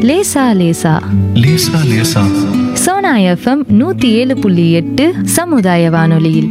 லேசா லேசா லேசா லேசா சோனா எஃப்எம் நூத்தி ஏழு புள்ளி எட்டு சமுதாய வானொலியில்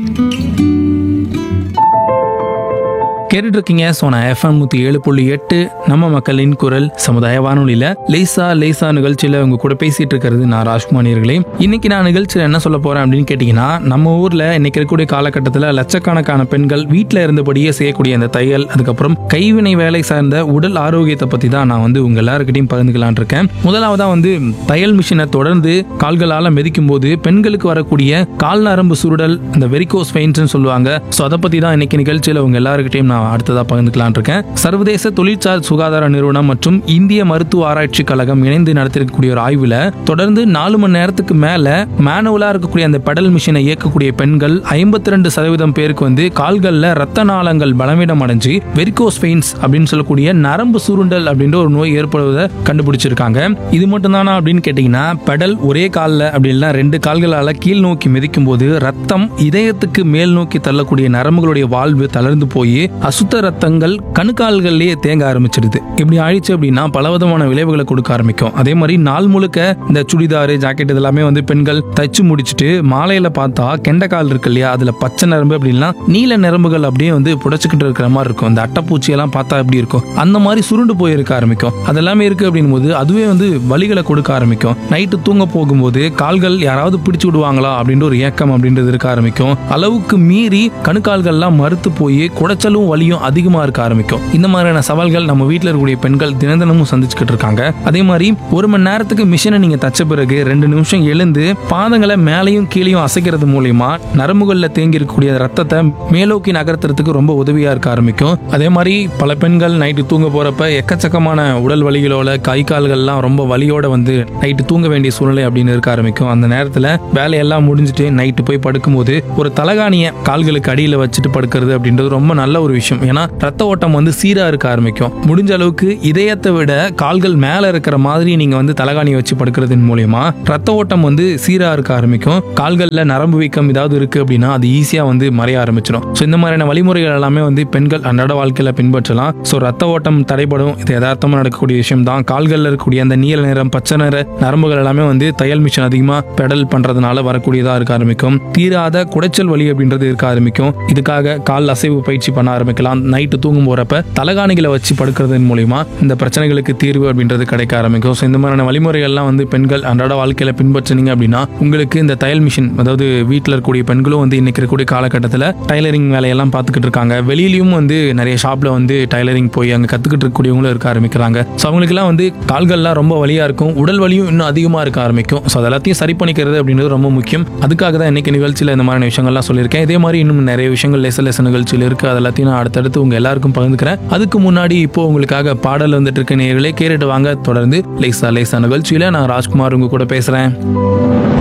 கேட்டுட்டு இருக்கீங்க சோனா எஃப்எம் நூற்றி ஏழு புள்ளி எட்டு நம்ம மக்களின் குரல் சமுதாய வானொலியில் லேசா லேசா நிகழ்ச்சியில் உங்க கூட பேசிட்டு இருக்கிறது நான் ராஜ்குமாரியர்களே இன்னைக்கு நான் நிகழ்ச்சியில் என்ன சொல்ல போறேன் அப்படின்னு கேட்டிங்கன்னா நம்ம ஊரில் இன்னைக்கு இருக்கக்கூடிய காலகட்டத்தில் லட்சக்கணக்கான பெண்கள் வீட்டில் இருந்தபடியே செய்யக்கூடிய அந்த தையல் அதுக்கப்புறம் கைவினை வேலை சார்ந்த உடல் ஆரோக்கியத்தை பற்றி தான் நான் வந்து உங்க எல்லாருக்கிட்டையும் பகிர்ந்துக்கலான் இருக்கேன் முதலாவதாக வந்து தையல் மிஷினை தொடர்ந்து கால்களால் மிதிக்கும் போது பெண்களுக்கு வரக்கூடிய கால் நரம்பு சுருடல் இந்த வெரிகோஸ் வெயின்ஸ்னு சொல்லுவாங்க ஸோ அதை பற்றி தான் இன்னைக்கு நிகழ்ச்சியில் உங்க எல்லாருக்கிட்டையும் நான் அடுத்ததாக பகிர்ந்துக்கலான் இருக்கேன் சர்வதேச தொழிற்சார் சுகாதார நிறுவனம் மற்றும் இந்திய மருத்துவ ஆராய்ச்சி கழகம் இணைந்து நடத்திருக்கக்கூடிய ஒரு ஆய்வில் தொடர்ந்து நாலு மணி நேரத்துக்கு மேலே மேனுவலாக இருக்கக்கூடிய அந்த பெடல் மிஷினை இயக்கக்கூடிய பெண்கள் ஐம்பத்தி ரெண்டு சதவீதம் பேருக்கு வந்து கால்களில் ரத்த நாளங்கள் பலவீனம் அடைஞ்சு வெரிகோஸ் வெயின்ஸ் அப்படின்னு சொல்லக்கூடிய நரம்பு சுருண்டல் அப்படின்ற ஒரு நோய் ஏற்படுவதை கண்டுபிடிச்சிருக்காங்க இது மட்டும் தானா அப்படின்னு கேட்டிங்கன்னா பெடல் ஒரே காலில் அப்படின்னா ரெண்டு கால்களால் கீழ் நோக்கி மிதிக்கும் போது ரத்தம் இதயத்துக்கு மேல் நோக்கி தள்ளக்கூடிய நரம்புகளுடைய வாழ்வு தளர்ந்து போய் அசுத்த ரத்தங்கள் கணுக்கால்கள்லயே தேங்க ஆரம்பிச்சிடுது இப்படி ஆயிடுச்சு அப்படின்னா பலவிதமான விளைவுகளை கொடுக்க ஆரம்பிக்கும் அதே மாதிரி நாள் முழுக்க இந்த சுடிதாரு ஜாக்கெட் இதெல்லாமே வந்து பெண்கள் தச்சு முடிச்சுட்டு மாலையில பார்த்தா கெண்டைக்கால் இருக்கு இல்லையா அதுல பச்சை நரம்பு அப்படின்னா நீல நரம்புகள் அப்படியே வந்து புடைச்சுக்கிட்டு இருக்கிற மாதிரி இருக்கும் இந்த அட்டைப்பூச்சி எல்லாம் பார்த்தா எப்படி இருக்கும் அந்த மாதிரி சுருண்டு போயிருக்க ஆரம்பிக்கும் அதெல்லாமே இருக்கு அப்படின் போது அதுவே வந்து வலிகளை கொடுக்க ஆரம்பிக்கும் நைட்டு தூங்க போகும்போது கால்கள் யாராவது பிடிச்சு விடுவாங்களா அப்படின்ற ஒரு ஏக்கம் அப்படின்றது இருக்க ஆரம்பிக்கும் அளவுக்கு மீறி கணுக்கால்கள்லாம் மறுத்து போய் குடைச்சலும் வலியும் அதிகமா இருக்க ஆரம்பிக்கும் இந்த மாதிரியான சவால்கள் நம்ம வீட்டில் இருக்கக்கூடிய பெண்கள் தினம் தினமும் சந்திச்சுக்கிட்டு இருக்காங்க அதே மாதிரி ஒரு மணி நேரத்துக்கு மிஷினை நீங்க தச்ச பிறகு ரெண்டு நிமிஷம் எழுந்து பாதங்களை மேலையும் கீழையும் அசைக்கிறது மூலியமா நரம்புகளில் தேங்கி இருக்கக்கூடிய ரத்தத்தை மேலோக்கி நகர்த்துறதுக்கு ரொம்ப உதவியா இருக்க ஆரம்பிக்கும் அதே மாதிரி பல பெண்கள் நைட்டு தூங்க போறப்ப எக்கச்சக்கமான உடல் வலிகளோட கை கால்கள்லாம் ரொம்ப வலியோட வந்து நைட்டு தூங்க வேண்டிய சூழ்நிலை அப்படின்னு இருக்க ஆரம்பிக்கும் அந்த நேரத்துல வேலையெல்லாம் முடிஞ்சுட்டு நைட்டு போய் படுக்கும்போது ஒரு தலகாணிய கால்களுக்கு அடியில வச்சுட்டு படுக்கிறது அப்படின்றது ரொம்ப நல்ல ஒரு விஷயம் ஏன்னா ரத்த ஓட்டம் வந்து சீரா இருக்க ஆரம்பிக்கும் முடிஞ்ச அளவுக்கு இதயத்தை விட கால்கள் மேல இருக்கிற மாதிரி நீங்க வந்து தலகாணியை வச்சு படுக்கிறதன் மூலியமா ரத்த ஓட்டம் வந்து சீரா இருக்க ஆரம்பிக்கும் கால்கள்ல நரம்பு வீக்கம் ஏதாவது இருக்கு அப்படின்னா அது ஈஸியா வந்து மறைய ஆரம்பிச்சிடும் ஸோ இந்த மாதிரியான வழிமுறைகள் எல்லாமே வந்து பெண்கள் அன்றாட வாழ்க்கையில பின்பற்றலாம் ஸோ ரத்த ஓட்டம் தடைபடும் இது யதார்த்தமா நடக்கக்கூடிய விஷயம் தான் கால்கள்ல இருக்கக்கூடிய அந்த நீல நிறம் பச்சை நிற நரம்புகள் எல்லாமே வந்து தையல் மிஷின் அதிகமா பெடல் பண்றதுனால வரக்கூடியதா இருக்க ஆரம்பிக்கும் தீராத குடைச்சல் வலி அப்படின்றது இருக்க ஆரம்பிக்கும் இதுக்காக கால் அசைவு பயிற்சி பண்ண ஆரம்பிக்கலாம் நைட்டு தூங்கும் போறப்ப தலகாணிகளை வச்சு படுக்கிறதன் மூலியமா இந்த பிரச்சனைகளுக்கு தீர்வு அப்படின்றது கிடைக்க ஆரம்பிக்கும் ஸோ இந்த மாதிரியான வழிமுறைகள்லாம் வந்து பெண்கள் அன்றாட வாழ்க்கையில பின்பற்றினீங்க அப்படின்னா உங்களுக்கு இந்த தையல் மிஷின் அதாவது வீட்டில் இருக்கக்கூடிய பெண்களும் வந்து இன்னைக்கு இருக்கக்கூடிய காலகட்டத்தில் டைலரிங் வேலையெல்லாம் பார்த்துக்கிட்டு இருக்காங்க வெளியிலயும் வந்து நிறைய ஷாப்ல வந்து டைலரிங் போய் அங்கே கத்துக்கிட்டு இருக்கக்கூடியவங்களும் இருக்க ஆரம்பிக்கிறாங்க ஸோ அவங்களுக்குலாம் வந்து கால்கள்லாம் ரொம்ப வலியா இருக்கும் உடல் வலியும் இன்னும் அதிகமாக இருக்க ஆரம்பிக்கும் ஸோ அதெல்லாத்தையும் சரி பண்ணிக்கிறது அப்படின்றது ரொம்ப முக்கியம் அதுக்காக தான் இன்னைக்கு நிகழ்ச்சியில் இந்த மாதிரியான விஷயங்கள்லாம் சொல்லியிருக்கேன் இதே மாதிரி இன்னும் நிறைய விஷயங்கள் லேச லேச நிகழ்ச்சியில் இருக்கு அது எல்லாத்தையும் நான் அடுத்தடுத்து உங்க எல்லாருக்கும் பகிர்ந்துக்கிறேன் அதுக்கு முன்னாடி இப்போ உங்களுக்காக பாடல் வந்துட்டு இருக்க நேர்களே கேட்டுட்டு வாங்க தொடர்ந்து லேசா லேசா நிகழ்ச்சியில நான் ராஜ்குமார் உங்க கூட பேசுறேன்